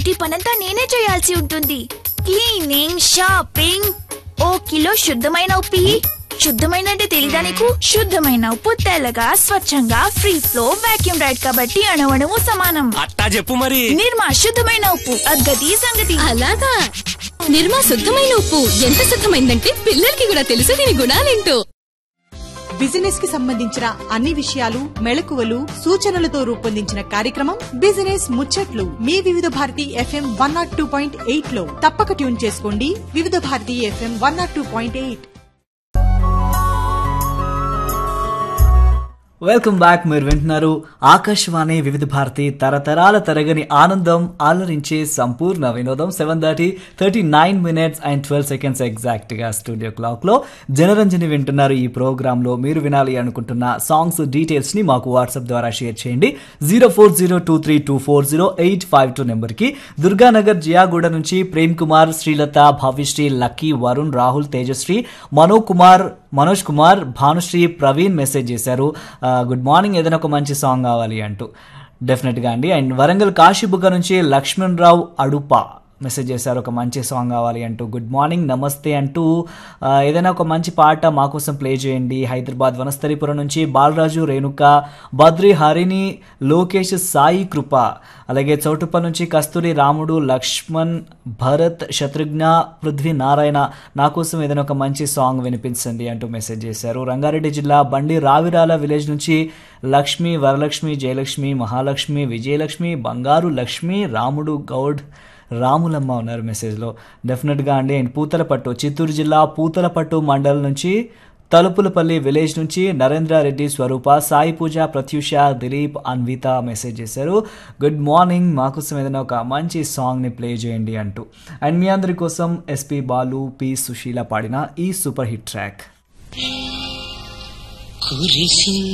ఇంటి పనంతా నేనే చేయాల్సి ఉంటుంది క్లీనింగ్ షాపింగ్ ఓ కిలో శుద్ధమైన ఉప్పు ఇయ్యి. శుద్ధమైన అంటే తెలీదా నీకు శుద్ధమైన ఉప్పు తెల్లగా స్వచ్ఛంగా ఫ్రీ ఫ్లో వాక్యూమ్ రైడ్ కాబట్టి అణవణము సమానం అట్టా చెప్పు మరి నిర్మా శుద్ధమైన ఉప్పు అగ్గది సంగతి అలాగా నిర్మా శుద్ధమైన ఉప్పు ఎంత శుద్ధమైందంటే పిల్లలకి కూడా తెలుసు దీని గుణాలేంటో బిజినెస్ కి సంబంధించిన అన్ని విషయాలు మెళకువలు సూచనలతో రూపొందించిన కార్యక్రమం బిజినెస్ ముచ్చట్లు మీ Vividh Bharati FM one naught two point eight లో తప్పక ట్యూన్ చేసుకోండి Vividh Bharati FM one naught two point eight welcome back మీరు వింటున్నారు ఆకాశవాణి వివిధ భారతి తరతరాల తరగని ఆనందం ఆలరించే సంపూర్ణ వినోదం seven thirty thirty nine minutes and twelve seconds exact గా స్టూడియో క్లాక్ లో జనరంజని వింటున్నారు ఈ ప్రోగ్రామ్ లో మీరు వినాలి అనుకుంటున్న సాంగ్స్ డీటెయిల్స్ ని మాకు వాట్సాప్ ద్వారా షేర్ చేయండి zero four zero two three two four zero eight five two number కి దుర్గానగర్ జియాగూడ నుంచి ప్రేమ్ కుమార్ శ్రీలత భవ్యశ్రీ లక్కీ వరుణ్ రాహుల్ తేజశ్రీ మనో కుమార్ మనోజ్ కుమార్ భానుశ్రీ ప్రవీణ్ మెసేజ్ చేశారు ఆ, గుడ్ మార్నింగ్ ఏదైనా ఒక మంచి సాంగ్ కావాలి అంటూ డెఫినెట్గా అండి అండ్ వరంగల్ కాశీబుగ్గ నుంచి లక్ష్మణ్ రావు అడుప మెసేజ్ చేశారు ఒక మంచి సాంగ్ కావాలి అంటూ గుడ్ మార్నింగ్ నమస్తే అంటూ ఆ, ఏదైనా ఒక మంచి పాట మా కోసం ప్లే చేయండి హైదరాబాద్ వనస్థలిపురం నుంచి బాలరాజు రేణుక బద్రి హరిణి లోకేష్ సాయి కృప అలాగే చౌటుప్ప నుంచి కస్తూరి రాముడు లక్ష్మణ్ భరత్ శత్రుఘ్న పృథ్వీ నారాయణ నా కోసం ఏదైనా ఒక మంచి సాంగ్ వినిపించండి అంటూ మెసేజ్ చేశారు రంగారెడ్డి జిల్లా బండి రావిరాల విలేజ్ నుంచి లక్ష్మి వరలక్ష్మి జయలక్ష్మి మహాలక్ష్మి విజయలక్ష్మి బంగారు లక్ష్మి రాముడు గౌడ్ రాములమ్మ ఉన్నారు మెసేజ్లో డెఫినెట్గా అండి అండ్ పూతలపట్టు చిత్తూరు జిల్లా పూతలపట్టు మండలం నుంచి తలుపులపల్లి విలేజ్ నుంచి నరేంద్రారెడ్డి స్వరూప సాయి పూజ ప్రత్యూష దిలీప్ అన్విత మెసేజ్ చేశారు గుడ్ మార్నింగ్ మా కోసం ఏదైనా ఒక మంచి సాంగ్ని ప్లే చేయండి అంటూ అండ్ మీ అందరి కోసం ఎస్పి బాలు పి సుశీల పాడిన ఈ సూపర్ హిట్ ట్రాక్ కురిసి